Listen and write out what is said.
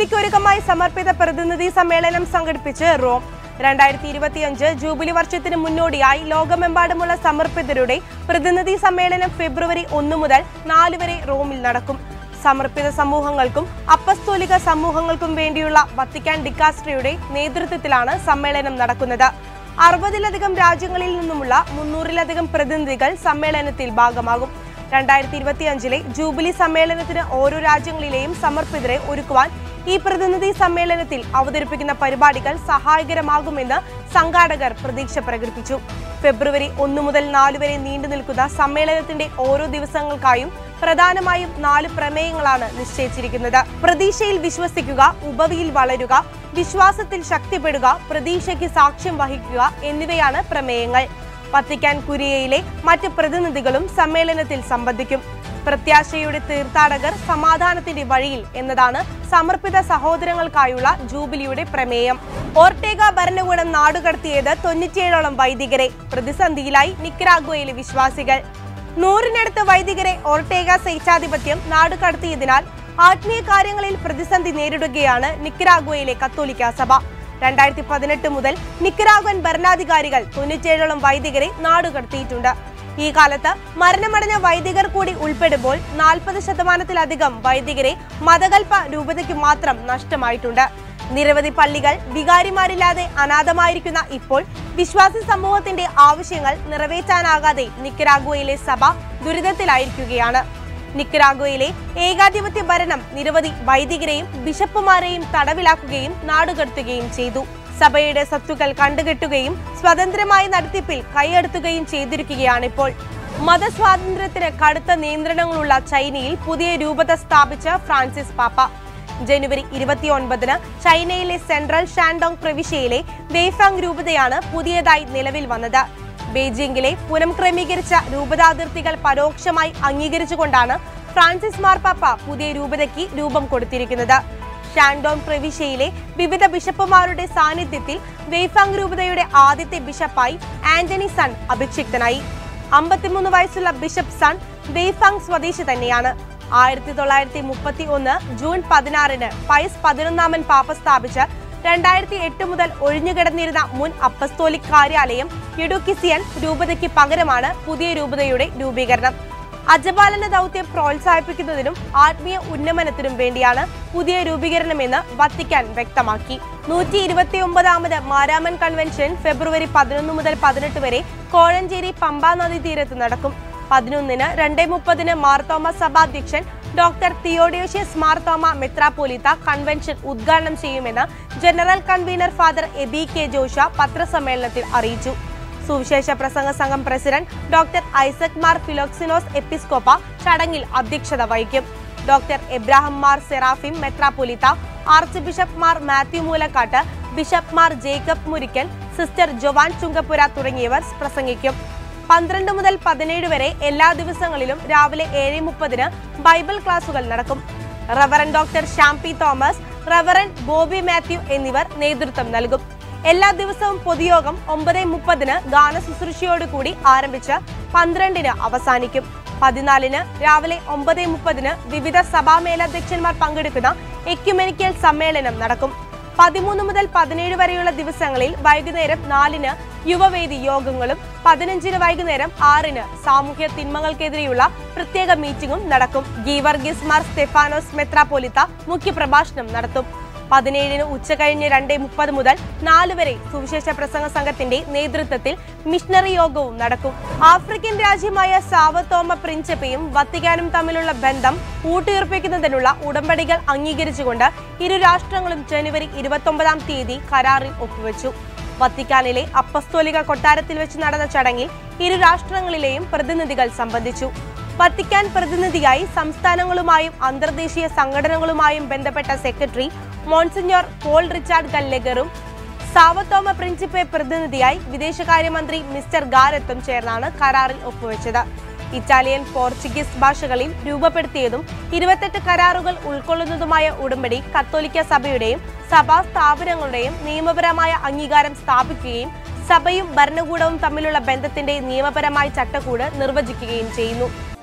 ജൂബിലിക്ക് ഒരുക്കമായി സമർപ്പിത പ്രതിനിധി സമ്മേളനം സംഘടിപ്പിച്ച് റോം രണ്ടായിരത്തി ഇരുപത്തിയഞ്ച് ജൂബിലി വർഷത്തിന് മുന്നോടിയായി ലോകമെമ്പാടുമുള്ള സമർപ്പിതരുടെ പ്രതിനിധി സമ്മേളനം ഫെബ്രുവരി ഒന്ന് മുതൽ നാല് വരെ റോമിൽ നടക്കും സമർപ്പിത സമൂഹങ്ങൾക്കും അപ്പസ്തോലിക സമൂഹങ്ങൾക്കും വേണ്ടിയുള്ള വത്തിക്കാൻ ഡിക്കാസ്ട്രിയുടെ നേതൃത്വത്തിലാണ് സമ്മേളനം നടക്കുന്നത് അറുപതിലധികം രാജ്യങ്ങളിൽ നിന്നുമുള്ള മുന്നൂറിലധികം പ്രതിനിധികൾ സമ്മേളനത്തിൽ ഭാഗമാകും രണ്ടായിരത്തി ഇരുപത്തിയഞ്ചിലെ ജൂബിലി സമ്മേളനത്തിന് ഓരോ രാജ്യങ്ങളിലെയും സമർപ്പിതരെ ഒരുക്കുവാൻ ഈ പ്രതിനിധി സമ്മേളനത്തിൽ അവതരിപ്പിക്കുന്ന പരിപാടികൾ സഹായകരമാകുമെന്ന് സംഘാടകർ പ്രതീക്ഷ പ്രകടിപ്പിച്ചു ഫെബ്രുവരി ഒന്ന് മുതൽ നാല് വരെ നീണ്ടു നിൽക്കുന്ന സമ്മേളനത്തിന്റെ ഓരോ ദിവസങ്ങൾക്കായും പ്രധാനമായും നാല് പ്രമേയങ്ങളാണ് നിശ്ചയിച്ചിരിക്കുന്നത് പ്രതീക്ഷയിൽ വിശ്വസിക്കുക ഉപവിയിൽ വളരുക വിശ്വാസത്തിൽ ശക്തിപ്പെടുക പ്രതീക്ഷയ്ക്ക് സാക്ഷ്യം വഹിക്കുക എന്നിവയാണ് പ്രമേയങ്ങൾ വത്തിക്കാൻ കുരിയയിലെ മറ്റ് പ്രതിനിധികളും സമ്മേളനത്തിൽ സംബന്ധിക്കും പ്രത്യാശയുടെ തീർത്ഥാടകർ സമാധാനത്തിന്റെ വഴിയിൽ എന്നതാണ് സമർപ്പിത സഹോദരങ്ങൾക്കായുള്ള ജൂബിലിയുടെ പ്രമേയം ഓർട്ടേഗ ഭരണകൂടം നാടുകടത്തിയത് തൊണ്ണൂറ്റിയേഴോളം വൈദികരെ പ്രതിസന്ധിയിലായി നിക്കരാഗ്വയിലെ വിശ്വാസികൾ നൂറിനടുത്ത് വൈദികരെ ഓർട്ടേഗ സ്വേച്ഛാധിപത്യം നാടുകടത്തിയതിനാൽ ആത്മീയ കാര്യങ്ങളിൽ പ്രതിസന്ധി നേരിടുകയാണ് നിക്കരാഗ്വയിലെ കത്തോലിക്ക സഭ രണ്ടായിരത്തി പതിനെട്ട് മുതൽ നിക്കരാഗ്വൻ ഭരണാധികാരികൾ തൊണ്ണൂറ്റിയേഴോളം വൈദികരെ നാടുകടത്തിയിട്ടുണ്ട് ഈ കാലത്ത് മരണമടഞ്ഞ വൈദികർ കൂടി ഉൾപ്പെടുമ്പോൾ നാൽപ്പത് ശതമാനത്തിലധികം വൈദികരെ മതകൽപ്പ രൂപതയ്ക്ക് മാത്രം നഷ്ടമായിട്ടുണ്ട് നിരവധി പള്ളികൾ വികാരിമാരില്ലാതെ അനാഥമായിരിക്കുന്ന ഇപ്പോൾ വിശ്വാസി സമൂഹത്തിന്റെ ആവശ്യങ്ങൾ നിറവേറ്റാനാകാതെ നിക്കരാഗ്വയിലെ സഭ ദുരിതത്തിലായിരിക്കുകയാണ് നിക്കരാഗ്വയിലെ ഏകാധിപത്യ ഭരണം നിരവധി വൈദികരെയും ബിഷപ്പുമാരെയും തടവിലാക്കുകയും നാടുകടത്തുകയും ചെയ്തു സഭയുടെ സ്വത്തുക്കൾ കണ്ടുകെട്ടുകയും സ്വതന്ത്രമായ നടത്തിപ്പിൽ കൈയടത്തുകയും ചെയ്തിരിക്കുകയാണിപ്പോൾ മതസ്വാതന്ത്ര്യത്തിന് കടുത്ത നിയന്ത്രണങ്ങളുള്ള ചൈനയിൽ പുതിയ രൂപത സ്ഥാപിച്ച ഫ്രാൻസിസ് പാപ്പ ജനുവരി ഇരുപത്തിയൊൻപതിന് ചൈനയിലെ സെൻട്രൽ ഷാൻഡോങ് പ്രവിശ്യയിലെ വേഫാങ് രൂപതയാണ് പുതിയതായി നിലവിൽ വന്നത് ബെയ്ജിംഗിലെ പുനഃക്രമീകരിച്ച രൂപതാതിർത്തികൾ പരോക്ഷമായി അംഗീകരിച്ചുകൊണ്ടാണ് ഫ്രാൻസിസ് മാർപ്പാപ്പ പുതിയ രൂപതയ്ക്ക് രൂപം കൊടുത്തിരിക്കുന്നത് ഷാൻഡോങ് പ്രവിശ്യയിലെ വിവിധ ബിഷപ്പുമാരുടെ സാന്നിധ്യത്തിൽ വേഫാങ് രൂപതയുടെ ആദ്യത്തെ ബിഷപ്പായി ആന്റണി സൺ അഭിഷിക്തനായി അമ്പത്തിമൂന്ന് വയസ്സുള്ള ബിഷപ്പ് സൺ വേഫാങ് സ്വദേശി തന്നെയാണ് ആയിരത്തി തൊള്ളായിരത്തി മുപ്പത്തി ഒന്ന് ജൂൺ പതിനാറിന് പയസ് പതിനൊന്നാമൻ പാപ്പ സ്ഥാപിച്ച രണ്ടായിരത്തി എട്ട് മുതൽ ഒഴിഞ്ഞുകിടന്നിരുന്ന മുൻ അപ്പസ്തോലിക് കാര്യാലയം യുഡുക്കിസിയൻ രൂപതയ്ക്ക് പകരമാണ് പുതിയ രൂപതയുടെ രൂപീകരണം അജപാലന ദൗത്യം പ്രോത്സാഹിപ്പിക്കുന്നതിനും ആത്മീയ ഉന്നമനത്തിനും വേണ്ടിയാണ് പുതിയ രൂപീകരണമെന്ന് വത്തിക്കാൻ വ്യക്തമാക്കി നൂറ്റി ഇരുപത്തി ഒമ്പതാമത് മാരാമൻ കൺവെൻഷൻ ഫെബ്രുവരി പതിനൊന്ന് മുതൽ പതിനെട്ട് വരെ കോഴഞ്ചേരി പമ്പാ നദീ തീരത്ത് നടക്കും പതിനൊന്നിന് രണ്ടേ മുപ്പതിന് മാർത്തോമ സഭാധ്യക്ഷൻ ഡോക്ടർ തിയോഡിയോഷ്യസ് മാർത്തോമ മെത്രാപ്പോലിത്ത കൺവെൻഷൻ ഉദ്ഘാടനം ചെയ്യുമെന്ന് general convener father Abey K ജോഷ പത്രസമ്മേളനത്തിൽ അറിയിച്ചു സുവിശേഷ പ്രസംഗ സംഘം പ്രസിഡന്റ് ഡോക്ടർ ഐസക് മാർ ഫിലോക്സിനോസ് എപ്പിസ്കോപ്പ ചടങ്ങിൽ അധ്യക്ഷത വഹിക്കും ഡോക്ടർ എബ്രാഹിം മാർ സെറാഫിം മെത്രാപ്പൊലിത്ത archbishop Mar Mathew Moolakkattu bishop Mar Jacob Murickal sister Joan Chungappura തുടങ്ങിയവർ പ്രസംഗിക്കും പന്ത്രണ്ട് മുതൽ പതിനേഴ് വരെ എല്ലാ ദിവസങ്ങളിലും രാവിലെ ഏഴ് മുപ്പതിന് ബൈബിൾ ക്ലാസുകൾ നടക്കും reverend doctor Shampi Thomas reverend Bobby Mathew എന്നിവർ നേതൃത്വം നൽകും എല്ലാ ദിവസവും പൊതുയോഗം ഒമ്പത് മുപ്പതിന് ഗാന ശുശ്രൂഷയോടുകൂടി ആരംഭിച്ച് പന്ത്രണ്ടിന് അവസാനിക്കും പതിനാലിന് രാവിലെ ഒമ്പത് മുപ്പതിന് വിവിധ സഭാ മേലധ്യക്ഷന്മാർ പങ്കെടുക്കുന്ന എക്യുമെനിക്കൽ സമ്മേളനം നടക്കും പതിമൂന്ന് മുതൽ പതിനേഴ് വരെയുള്ള ദിവസങ്ങളിൽ വൈകുന്നേരം നാലിന് യുവവേദി യോഗങ്ങളും പതിനഞ്ചിന് വൈകുന്നേരം ആറിന് സാമൂഹ്യ തിന്മകൾക്കെതിരെയുള്ള പ്രത്യേക മീറ്റിംഗും നടക്കും ഗീവർഗീസ് മാർ സ്റ്റെഫാനോസ് മെത്രാപോലിത്ത മുഖ്യപ്രഭാഷണം നടത്തും പതിനേഴിന് ഉച്ചകഴിഞ്ഞ് രണ്ട് മുപ്പത് മുതൽ നാല് വരെ സുവിശേഷ പ്രസംഗ സംഘത്തിന്റെ നേതൃത്വത്തിൽ മിഷണറി യോഗവും നടക്കും ആഫ്രിക്കൻ രാജ്യമായ സാവത്തോമ പ്രിൻസിപ്പയും വത്തിക്കാനും തമ്മിലുള്ള ബന്ധം ഊട്ടിയുറപ്പിക്കുന്നതിനുള്ള ഉടമ്പടികൾ അംഗീകരിച്ചുകൊണ്ട് ഇരു രാഷ്ട്രങ്ങളും ജനുവരി ഇരുപത്തൊമ്പതാം തീയതി കരാറിൽ ഒപ്പുവെച്ചു വത്തിക്കാനിലെ അപ്പസ്തോലിക കൊട്ടാരത്തിൽ വെച്ച് നടന്ന ചടങ്ങിൽ ഇരു രാഷ്ട്രങ്ങളിലെയും പ്രതിനിധികൾ സംബന്ധിച്ചു വത്തിക്കാൻ പ്രതിനിധിയായി സംസ്ഥാനങ്ങളുമായും അന്തർദേശീയ സംഘടനകളുമായും ബന്ധപ്പെട്ട സെക്രട്ടറി മോൺസിഞ്ഞോർ പോൾ റിച്ചാർഡ് ഗല്ലഗറും സാവത്തോമ പ്രിൻസിപ്പെ പ്രതിനിധിയായി വിദേശകാര്യമന്ത്രി മിസ്റ്റർ ഗാരത്തും ചേർന്നാണ് കരാറിൽ ഒപ്പുവെച്ചത് ഇറ്റാലിയൻ പോർച്ചുഗീസ് ഭാഷകളിൽ രൂപപ്പെടുത്തിയതും ഇരുപത്തെട്ട് കരാറുകൾ ഉൾക്കൊള്ളുന്നതുമായ ഉടമ്പടി കത്തോലിക്ക സഭയുടെയും സഭാ സ്ഥാപനങ്ങളുടെയും നിയമപരമായ അംഗീകാരം സ്ഥാപിക്കുകയും സഭയും ഭരണകൂടവും തമ്മിലുള്ള ബന്ധത്തിന്റെ നിയമപരമായ ചട്ടക്കൂട് നിർവചിക്കുകയും ചെയ്യുന്നു